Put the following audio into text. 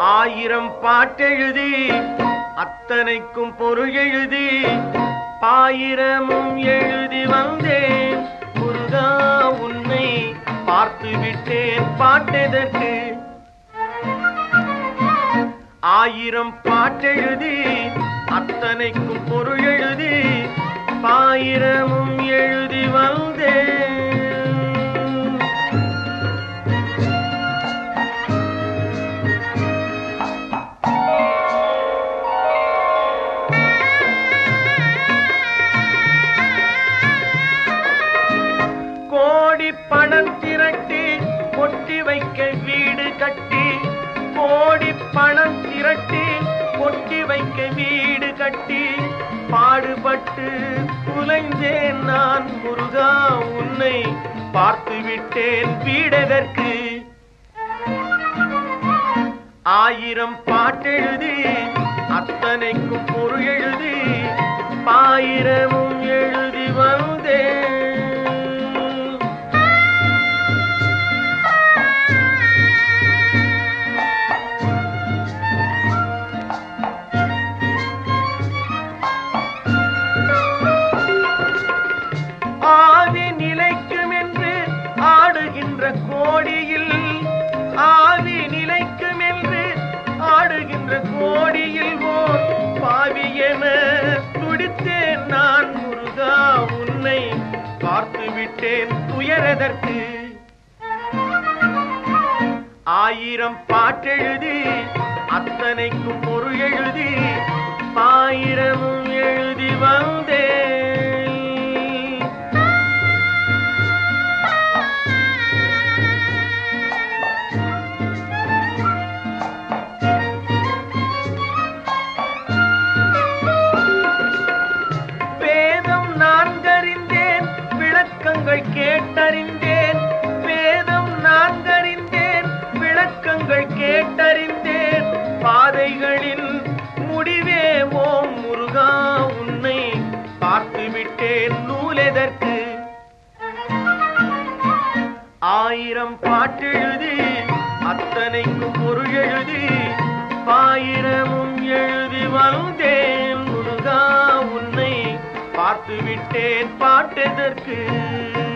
ஆயிரம் பாட்டெழுதி அத்தனைக்கும் பொருள் எழுதி பாயிரமும் எழுதி வந்தேன் முருகா உன்னை பார்த்து விட்டேன் பாட்டெதற்கு ஆயிரம் பாட்டெழுதி அத்தனைக்கும் பொருள் எழுதி பாயிரமும் எழுதி வந்தேன் கோடி பணம் திரட்டி கொட்டி வைக்க வீடு கட்டி கோடி பணம் திரட்டி கொட்டி வைக்க வீடு கட்டி பாடுபட்டு குலைந்தேன் நான் முருகா உன்னை பார்த்து விட்டேன் வீடதற்கு ஆயிரம் பாட்டெழுதி அத்தனைக்கும் பொருள் எழுதி பாயிரமும் எழுதி வந்தேன் ஆவி நிலைக்கும் என்று ஆடுகின்ற கோடியில் ஆவி நிலைக்கும் என்று ஆடுகின்ற கோடியில் ஓர் பாவி என துடித்தேன் நான் முருகா உன்னை பார்த்து விட்டேன் துயரதற்கு ஆயிரம் பாட்டெழுதி அத்தனைக்கும் பொருள் எழுதி பாயிரமும் எழுதி வந்தேன் வேதம் நான்கறிந்தேன் விளக்கங்கள் கேட்டறிந்தேன் வேதம் நான்கறிந்தேன் விளக்கங்கள் கேட்டறிந்தேன் பாதைகளின் முடிவே ஓம் முருகா உன்னை பார்த்து விட்டேன் நூலெதற்கு ஆயிரம் பாட்டெழுதி அத்தனைக்கும் பொருள் எழுதி பாயிரமும் எழுதி வந்தேன் முருகா உன்னை பார்த்து விட்டேன் பாட்டெதற்கு